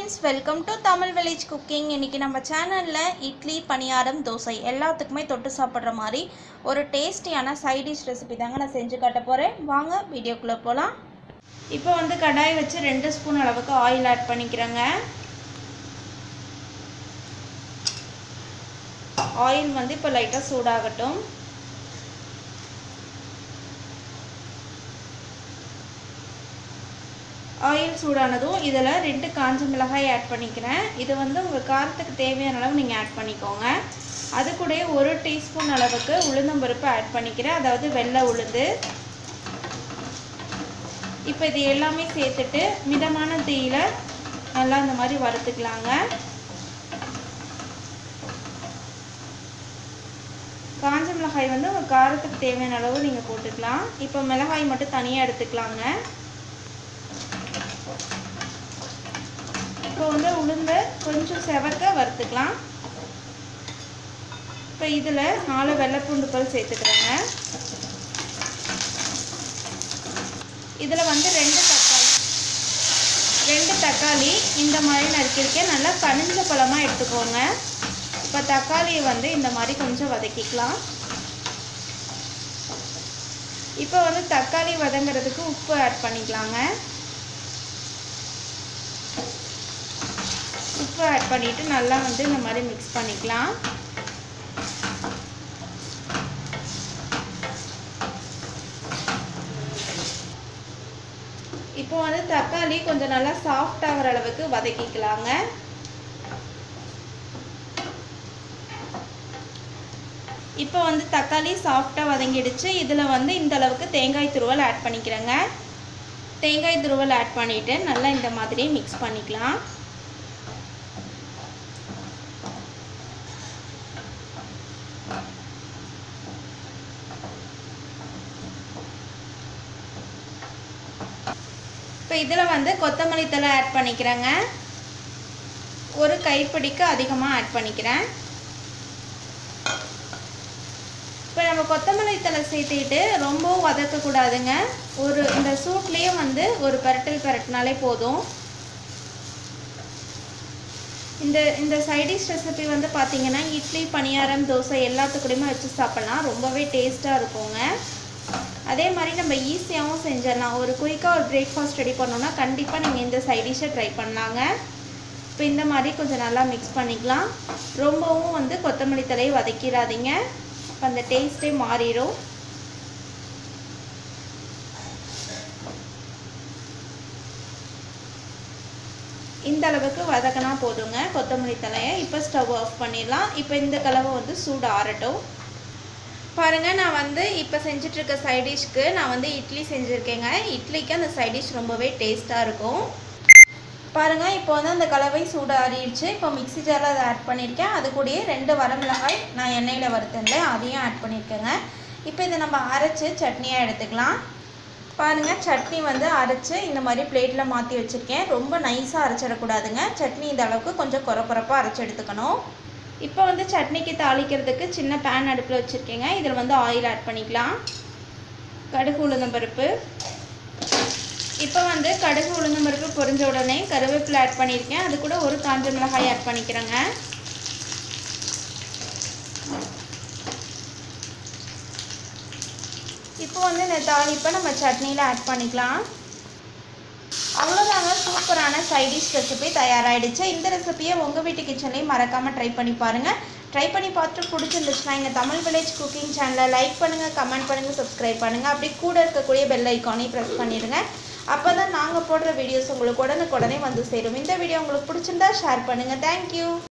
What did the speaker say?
friends welcome to Tamil village cooking இன்றைக்கி நம்ம சேனலில் இட்லி பணியாரம் தோசை எல்லாத்துக்குமே தொட்டு சாப்பிட்ற மாதிரி ஒரு டேஸ்டியான சைட் டிஷ் ரெசிபி தாங்க நான் செஞ்சு காட்ட போகிறேன் வாங்க வீடியோக்குள்ளே போகலாம் இப்போ வந்து கடாய் வச்சு ரெண்டு ஸ்பூன் அளவுக்கு ஆயில் ஆட் பண்ணிக்கிறேங்க ஆயில் வந்து இப்போ லைட்டாக சூடாகட்டும் ஆயில் சூடானதும் இதில் ரெண்டு காஞ்ச மிளகாய் ஆட் பண்ணிக்கிறேன் இது வந்து உங்கள் காரத்துக்கு தேவையான அளவு நீங்கள் ஆட் பண்ணிக்கோங்க அது கூட ஒரு டீஸ்பூன் அளவுக்கு உளுந்தம்பருப்பு ஆட் பண்ணிக்கிறேன் அதாவது வெள்ளை உளுந்து இப்போ இது எல்லாமே சேர்த்துட்டு மிதமான தீயில நல்லா இந்த மாதிரி வறுத்துக்கலாங்க காஞ்ச மிளகாய் வந்து உங்கள் காரத்துக்கு தேவையான அளவு நீங்கள் போட்டுக்கலாம் இப்போ மிளகாய் மட்டும் தனியாக எடுத்துக்கலாங்க இப்போ வந்து உளுந்த கொஞ்சம் செவக்க வறுத்துக்கலாம் இப்போ இதில் நாலு வெள்ளைப்பூண்டு பல் சேர்த்துக்கிறேங்க இதில் வந்து ரெண்டு தக்காளி ரெண்டு தக்காளி இந்த மாதிரி நறுக்கியிருக்கேன் நல்லா கனிஞ்ச பழமாக எடுத்துக்கோங்க இப்போ தக்காளியை வந்து இந்த மாதிரி கொஞ்சம் வதக்கிக்கலாம் இப்போ வந்து தக்காளி வதங்கிறதுக்கு உப்பு ஆட் பண்ணிக்கலாங்க உப்பு ஆட் பண்ணிவிட்டு நல்லா வந்து இந்த மாதிரி மிக்ஸ் பண்ணிக்கலாம் இப்போ வந்து தக்காளி கொஞ்சம் நல்லா சாஃப்ட் ஆகிற அளவுக்கு வதக்கிக்கலாங்க இப்போ வந்து தக்காளி சாஃப்டாக வதங்கிடுச்சு இதில் வந்து இந்த அளவுக்கு தேங்காய் துருவல் ஆட் பண்ணிக்கிறேங்க தேங்காய் துருவல் ஆட் பண்ணிவிட்டு நல்லா இந்த மாதிரி மிக்ஸ் பண்ணிக்கலாம் இப்போ இதில் வந்து கொத்தமல்லி தலை ஆட் பண்ணிக்கிறேங்க ஒரு கைப்பிடிக்கு அதிகமாக ஆட் பண்ணிக்கிறேன் இப்போ நம்ம கொத்தமல்லி தலை சேர்த்துக்கிட்டு ரொம்பவும் வதக்கக்கூடாதுங்க ஒரு இந்த சூட்லேயே வந்து ஒரு பரட்டல் பரட்டினாலே போதும் இந்த இந்த சைடிஷ் ரெசிபி வந்து பார்த்திங்கன்னா இட்லி பணியாரம் தோசை எல்லாத்துக்கூடயுமே வச்சு சாப்பிட்லாம் ரொம்பவே டேஸ்ட்டாக இருக்குங்க அதே மாதிரி நம்ம ஈஸியாகவும் செஞ்சிடலாம் ஒரு குயிக்காக ஒரு பிரேக்ஃபாஸ்ட் ரெடி பண்ணோன்னா கண்டிப்பாக நீங்கள் இந்த சைடிஷை ட்ரை பண்ணலாங்க இப்போ இந்த மாதிரி கொஞ்சம் நல்லா மிக்ஸ் பண்ணிக்கலாம் ரொம்பவும் வந்து கொத்தமல்லி தலையை வதக்கிடாதீங்க அப்போ அந்த டேஸ்ட்டே மாறிடும் இந்த அளவுக்கு வதக்கினா போதுங்க கொத்தமல்லி தலையை இப்போ ஸ்டவ் ஆஃப் பண்ணிடலாம் இப்போ இந்த கலவை வந்து சூடு ஆறட்டும் பாருங்கள் நான் வந்து இப்போ செஞ்சிட்ருக்க சைடிஷ்க்கு நான் வந்து இட்லி செஞ்சுருக்கேங்க இட்லிக்கு அந்த சைடிஷ் ரொம்பவே டேஸ்ட்டாக இருக்கும் பாருங்கள் இப்போ வந்து அந்த கலவை சூடு ஆறிடுச்சு இப்போ மிக்ஸி ஜாரில் அதை ஆட் பண்ணியிருக்கேன் அது கூடயே ரெண்டு வரமிளகாய் நான் எண்ணெயில் வறுத்தேன்ல அதையும் ஆட் பண்ணியிருக்கேங்க இப்போ இதை நம்ம அரைச்சி சட்னியாக எடுத்துக்கலாம் பாருங்கள் சட்னி வந்து அரைச்சி இந்த மாதிரி பிளேட்டில் மாற்றி வச்சுருக்கேன் ரொம்ப நைஸாக அரைச்சிடக்கூடாதுங்க சட்னி இந்த அளவுக்கு கொஞ்சம் குறை குறைப்பாக அரைச்சி எடுத்துக்கணும் இப்போ வந்து சட்னிக்கு தாளிக்கிறதுக்கு சின்ன பேன் அடுப்பில் வச்சுருக்கேங்க இதில் வந்து ஆயில் ஆட் பண்ணிக்கலாம் கடுகு உளுந்தம் பருப்பு இப்போ வந்து கடுகு உளுந்தம் பருப்பு பொரிஞ்ச உடனே கருவேப்பிலை ஆட் பண்ணியிருக்கேன் அது கூட ஒரு காஞ்ச மிளகாய் ஆட் பண்ணிக்கிறேங்க இப்போ வந்து இந்த தாளிப்பை நம்ம சட்னியில் ஆட் பண்ணிக்கலாம் அவ்வளோதாங்க சூப்பரான சைடிஷ் ரெசிபி தயாராகிடுச்சு இந்த ரெசிபியை உங்கள் வீட்டு கிச்சன்லேயும் மறக்காமல் ட்ரை பண்ணி பாருங்கள் ட்ரை பண்ணி பார்த்துட்டு பிடிச்சிருந்துச்சுன்னா எங்கள் தமிழ் வில்லேஜ் குக்கிங் சேனலை லைக் பண்ணுங்கள் கமெண்ட் பண்ணுங்கள் சப்ஸ்கிரைப் பண்ணுங்கள் அப்படி கூட இருக்கக்கூடிய பெல் ஐக்கானையும் ப்ரெஸ் பண்ணிடுங்க அப்போ தான் நாங்கள் போடுற வீடியோஸ் உங்களுக்கு உடனுக்குடனே வந்து சேரும் இந்த வீடியோ உங்களுக்கு பிடிச்சிருந்தா ஷேர் பண்ணுங்கள் தேங்க்யூ